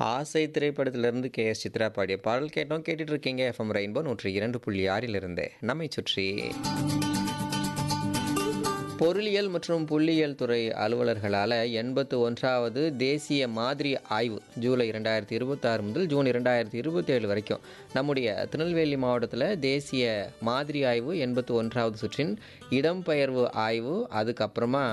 ஆசை திரைப்படத்திலிருந்து K S Chitra பாடிய பாடல் கேட்டோம் கேட்டுட்டு இருக்கீங்க எஃப்எம் ரெயின்போ நூற்றி இரண்டு புள்ளி ஆறிலிருந்து நம்மை சுற்றி பொருளியல் மற்றும் புள்ளியியல் துறை அலுவலர்களால் எண்பத்து ஒன்றாவது தேசிய மாதிரி ஆய்வு ஜூலை இரண்டாயிரத்தி இருபத்தாறு முதல் ஜூன் இரண்டாயிரத்தி இருபத்தேழு வரைக்கும் நம்முடைய திருநெல்வேலி மாவட்டத்தில் தேசிய மாதிரி ஆய்வு எண்பத்து ஒன்றாவது சுற்றின் இடம்பெயர்வு ஆய்வு அதுக்கப்புறமா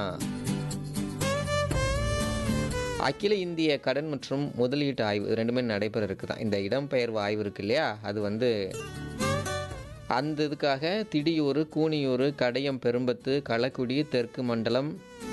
அகில இந்திய கடன் மற்றும் முதலீட்டு ஆய்வு இது ரெண்டுமே நடைபெற இருக்குதான் இந்த இடம்பெயர்வு ஆய்வு இருக்கு இல்லையா அது வந்து அந்த இதுக்காக திடியூர் கூனியூர் கடையம் பெரும்பத்து களக்குடி தெற்கு மண்டலம்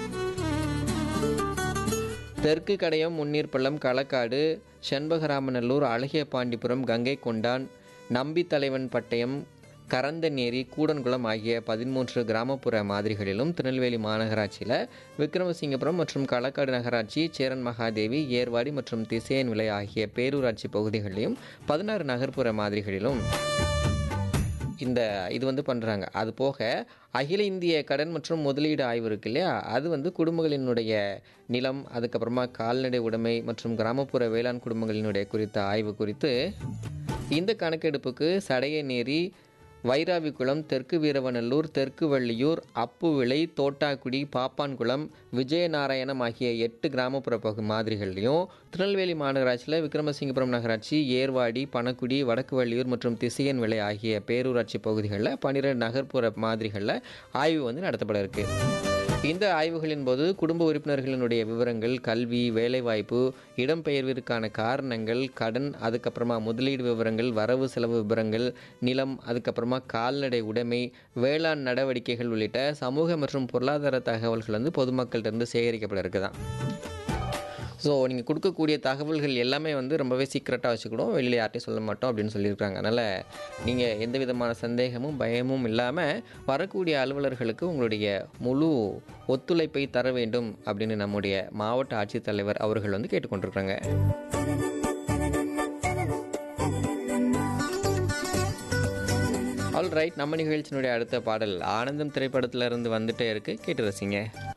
தெற்கு கடையம் முன்னீர்பள்ளம் களக்காடு செண்பகராமநல்லூர் அழகிய பாண்டிபுரம் கங்கை கொண்டான் நம்பி தலைவன் பட்டயம் கரந்தநேரி கூடன்குளம் ஆகிய பதிமூன்று கிராமப்புற மாதிரிகளிலும் திருநெல்வேலி மாநகராட்சியில் விக்ரமசிங்கபுரம் மற்றும் களக்காடு நகராட்சி சேரன் மகாதேவி ஏர்வாடி மற்றும் திசையன் விலை ஆகிய பேரூராட்சி பகுதிகளிலும் பதினாறு நகர்ப்புற மாதிரிகளிலும் இந்த இது வந்து பண்ணுறாங்க அது போக அகில இந்திய கடன் மற்றும் முதலீடு ஆய்வு இருக்கு இல்லையா அது வந்து குடும்பங்களினுடைய நிலம் அதுக்கப்புறமா கால்நடை உடைமை மற்றும் கிராமப்புற வேளாண் குடும்பங்களினுடைய குறித்த ஆய்வு குறித்து இந்த கணக்கெடுப்புக்கு சடையநேரி வைராவிக்குளம் தெற்கு வீரவநல்லூர் தெற்கு வள்ளியூர் அப்புவிளை தோட்டாக்குடி பாப்பான்குளம் விஜயநாராயணம் ஆகிய எட்டு கிராமப்புற பகு மாதிரிகள்லையும் திருநெல்வேலி மாநகராட்சியில் விக்ரமசிங்கபுரம் நகராட்சி ஏர்வாடி பணக்குடி வடக்கு வள்ளியூர் மற்றும் திசையன் விலை ஆகிய பேரூராட்சி பகுதிகளில் பன்னிரெண்டு நகர்ப்புற மாதிரிகளில் ஆய்வு வந்து நடத்தப்பட இருக்கு இந்த ஆய்வுகளின் போது குடும்ப உறுப்பினர்களினுடைய விவரங்கள் கல்வி வேலைவாய்ப்பு இடம்பெயர்விற்கான காரணங்கள் கடன் அதுக்கப்புறமா முதலீடு விவரங்கள் வரவு செலவு விவரங்கள் நிலம் அதுக்கப்புறமா கால்நடை உடைமை வேளாண் நடவடிக்கைகள் உள்ளிட்ட சமூக மற்றும் பொருளாதார தகவல்கள் வந்து பொதுமக்கள்கிட்ட சேகரிக்கப்பட இருக்குதான் ஸோ நீங்கள் கொடுக்கக்கூடிய தகவல்கள் எல்லாமே வந்து ரொம்பவே சீக்ரெட்டாக வச்சுக்கிடும் வெளியில் யார்ட்டையும் சொல்ல மாட்டோம் அப்படின்னு சொல்லியிருக்காங்க அதனால் நீங்கள் எந்த விதமான சந்தேகமும் பயமும் இல்லாமல் வரக்கூடிய அலுவலர்களுக்கு உங்களுடைய முழு ஒத்துழைப்பை தர வேண்டும் அப்படின்னு நம்முடைய மாவட்ட ஆட்சித்தலைவர் அவர்கள் வந்து கேட்டுக்கொண்டிருக்காங்க ஆல் ரைட் நம்ம நிகழ்ச்சியினுடைய அடுத்த பாடல் ஆனந்தம் திரைப்படத்திலிருந்து வந்துட்டே இருக்கு கேட்டு ரசிங்க